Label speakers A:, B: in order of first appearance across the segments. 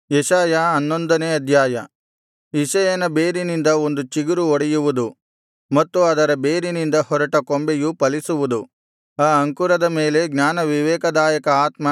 A: ಯೆಶಾಯ ಹನ್ನೊಂದನೇ ಅಧ್ಯಾಯ ಇಷಯನ ಬೇರಿನಿಂದ ಒಂದು ಚಿಗುರು ಒಡೆಯುವುದು ಮತ್ತು ಅದರ ಬೇರಿನಿಂದ ಹೊರಟ ಕೊಂಬೆಯು ಫಲಿಸುವುದು ಆ ಅಂಕುರದ ಮೇಲೆ ಜ್ಞಾನವಿವೇಕದಾಯಕ ಆತ್ಮ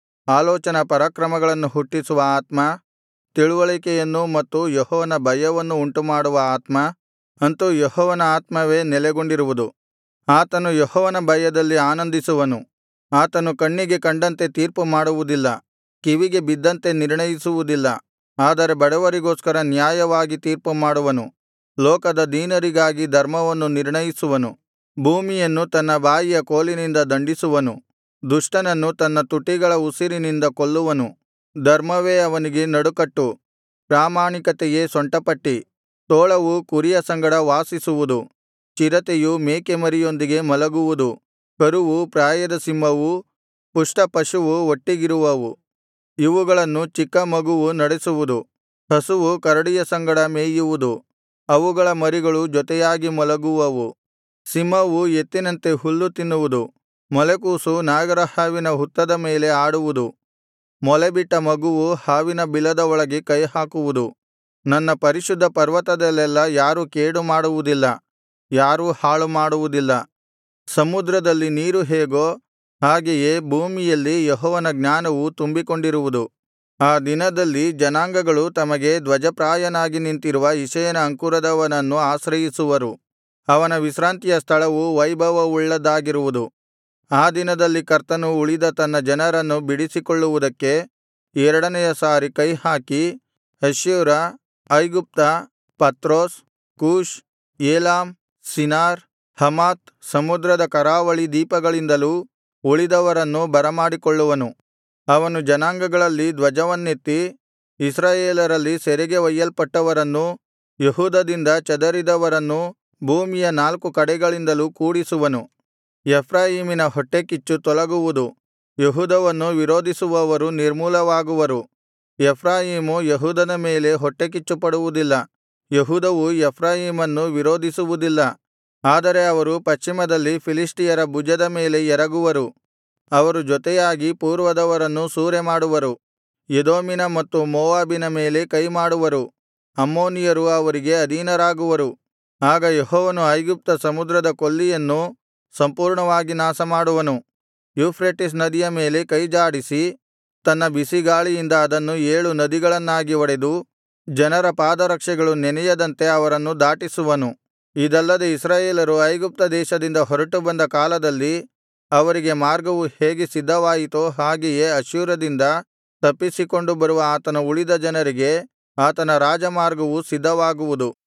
A: ಆಲೋಚನಾ ಪರಾಕ್ರಮಗಳನ್ನು ಹುಟ್ಟಿಸುವ ಆತ್ಮ ತಿಳಿವಳಿಕೆಯನ್ನೂ ಮತ್ತು ಯೆಹೋವನ ಭಯವನ್ನು ಉಂಟುಮಾಡುವ ಆತ್ಮ ಅಂತು ಯೆಹೋವನ ಆತ್ಮವೇ ನೆಲೆಗೊಂಡಿರುವುದು ಆತನು ಯೆಹೋವನ ಭಯದಲ್ಲಿ ಆನಂದಿಸುವನು ಆತನು ಕಣ್ಣಿಗೆ ಕಂಡಂತೆ ತೀರ್ಪುಮಾಡುವುದಿಲ್ಲ ಕಿವಿಗೆ ಬಿದ್ದಂತೆ ನಿರ್ಣಯಿಸುವುದಿಲ್ಲ ಆದರೆ ಬಡವರಿಗೋಸ್ಕರ ನ್ಯಾಯವಾಗಿ ತೀರ್ಪುಮಾಡುವನು ಲೋಕದ ದೀನರಿಗಾಗಿ ಧರ್ಮವನ್ನು ನಿರ್ಣಯಿಸುವನು ಭೂಮಿಯನ್ನು ತನ್ನ ಬಾಯಿಯ ಕೋಲಿನಿಂದ ದಂಡಿಸುವನು ದುಷ್ಟನನ್ನು ತನ್ನ ತುಟಿಗಳ ಉಸಿರಿನಿಂದ ಕೊಲ್ಲುವನು ಧರ್ಮವೇ ಅವನಿಗೆ ನಡುಕಟ್ಟು ಪ್ರಾಮಾಣಿಕತೆಯೇ ಸೊಂಟಪಟ್ಟಿ ತೋಳವು ಕುರಿಯ ಸಂಗಡ ವಾಸಿಸುವುದು ಚಿರತೆಯು ಮೇಕೆಮರಿಯೊಂದಿಗೆ ಮಲಗುವುದು ಕರುವೂ ಪ್ರಾಯದ ಸಿಂಹವೂ ಪುಷ್ಟಪಶುವು ಒಟ್ಟಿಗಿರುವವು ಇವುಗಳನ್ನು ಚಿಕ್ಕ ಮಗುವು ನಡೆಸುವುದು ಹಸುವು ಕರಡಿಯ ಸಂಗಡ ಮೇಯುವುದು ಅವುಗಳ ಮರಿಗಳು ಜೊತೆಯಾಗಿ ಮಲಗುವವು ಸಿಂಹವು ಎತ್ತಿನಂತೆ ಹುಲ್ಲು ತಿನ್ನುವುದು ಮೊಲೆಕೂಸು ನಾಗರಹಾವಿನ ಹುತ್ತದ ಮೇಲೆ ಆಡುವುದು ಮೊಲೆಬಿಟ್ಟ ಮಗುವು ಹಾವಿನ ಬಿಲದ ಒಳಗೆ ಕೈಹಾಕುವುದು ನನ್ನ ಪರಿಶುದ್ಧ ಪರ್ವತದಲ್ಲೆಲ್ಲಾ ಯಾರೂ ಕೇಡು ಮಾಡುವುದಿಲ್ಲ ಯಾರೂ ಹಾಳುಮಾಡುವುದಿಲ್ಲ ಸಮುದ್ರದಲ್ಲಿ ನೀರು ಹೇಗೋ ಹಾಗೆಯೇ ಭೂಮಿಯಲ್ಲಿ ಯೆಹೋವನ ಜ್ಞಾನವು ತುಂಬಿಕೊಂಡಿರುವುದು ಆ ದಿನದಲ್ಲಿ ಜನಾಂಗಗಳು ತಮಗೆ ಧ್ವಜಪ್ರಾಯನಾಗಿ ನಿಂತಿರುವ ಇಷಯನ ಅಂಕುರದವನನ್ನು ಆಶ್ರಯಿಸುವರು ಅವನ ವಿಶ್ರಾಂತಿಯ ಸ್ಥಳವು ವೈಭವವುಳ್ಳದ್ದಾಗಿರುವುದು ಆ ದಿನದಲ್ಲಿ ಕರ್ತನು ಉಳಿದ ತನ್ನ ಜನರನ್ನು ಬಿಡಿಸಿಕೊಳ್ಳುವುದಕ್ಕೆ ಎರಡನೆಯ ಸಾರಿ ಕೈಹಾಕಿ ಅಶ್ಶೂರ ಐಗುಪ್ತ Pathros Cush Elam Shinar Hamath ಸಮುದ್ರದ ಕರಾವಳಿ ದ್ವೀಪಗಳಿಂದಲೂ ಉಳಿದವರನ್ನು ಬರಮಾಡಿಕೊಳ್ಳುವನು ಅವನು ಜನಾಂಗಗಳಲ್ಲಿ ಧ್ವಜವನ್ನೆತ್ತಿ ಇಸ್ರಾಯೇಲರಲ್ಲಿ ಸೆರೆಗೆ ಒಯ್ಯಲ್ಪಟ್ಟವರನ್ನೂ ಯೆಹೂದದಿಂದ ಚದರಿದವರನ್ನೂ ಭೂಮಿಯ ನಾಲ್ಕು ಕಡೆಗಳಿಂದಲೂ ಕೂಡಿಸುವನು ಎಫ್ರಾಯೀಮಿನ ಹೊಟ್ಟೆಕಿಚ್ಚು ತೊಲಗುವುದು ಯೆಹೂದವನ್ನು ವಿರೋಧಿಸುವವರು ನಿರ್ಮೂಲವಾಗುವರು ಎಫ್ರಾಯೀಮು ಯೆಹೂದದ ಮೇಲೆ ಹೊಟ್ಟೆಕಿಚ್ಚುಪಡುವುದಿಲ್ಲ ಯೆಹೂದವು ಎಫ್ರಾಯೀಮನ್ನು ವಿರೋಧಿಸುವುದಿಲ್ಲ ಆದರೆ ಅವರು ಪಶ್ಚಿಮದಲ್ಲಿ ಫಿಲಿಷ್ಟಿಯರ ಭುಜದ ಮೇಲೆ ಎರಗುವರು ಅವರು ಜೊತೆಯಾಗಿ ಪೂರ್ವದವರನ್ನು ಸೂರೆಮಾಡುವರು ಎದೋಮಿನ ಮತ್ತು ಮೋವಾಬಿನ ಮೇಲೆ ಕೈಮಾಡುವರು ಅಮ್ಮೋನಿಯರು ಅವರಿಗೆ ಅಧೀನರಾಗುವರು ಆಗ ಯೆಹೋವನು ಐಗುಪ್ತ ಸಮುದ್ರದ ಕೊಲ್ಲಿಯನ್ನು ಸಂಪೂರ್ಣವಾಗಿ ನಾಶಮಾಡುವನು ಯೂಫ್ರೆಟಿಸ್ ನದಿಯ ಮೇಲೆ ಕೈಜಾಡಿಸಿ ತನ್ನ ಬಿಸಿಗಾಳಿಯಿಂದ ಅದನ್ನು ಏಳು ನದಿಗಳನ್ನಾಗಿ ಒಡೆದು ಜನರ ಪಾದರಕ್ಷೆಗಳು ನೆನೆಯದಂತೆ ಅವರನ್ನು ದಾಟಿಸುವನು ಇದಲ್ಲದೆ ಇಸ್ರಾಯೇಲರು ಐಗುಪ್ತ ದೇಶದಿಂದ ಹೊರಟು ಬಂದ ಕಾಲದಲ್ಲಿ ಅವರಿಗೆ ಮಾರ್ಗವು ಹೇಗೆ ಸಿದ್ಧವಾಯಿತೋ ಹಾಗೆಯೇ ಅಶ್ಶೂರದಿಂದ ತಪ್ಪಿಸಿಕೊಂಡು ಬರುವ ಆತನ ಉಳಿದ ಜನರಿಗೆ ಆತನ ರಾಜಮಾರ್ಗವು ಸಿದ್ಧವಾಗುವುದು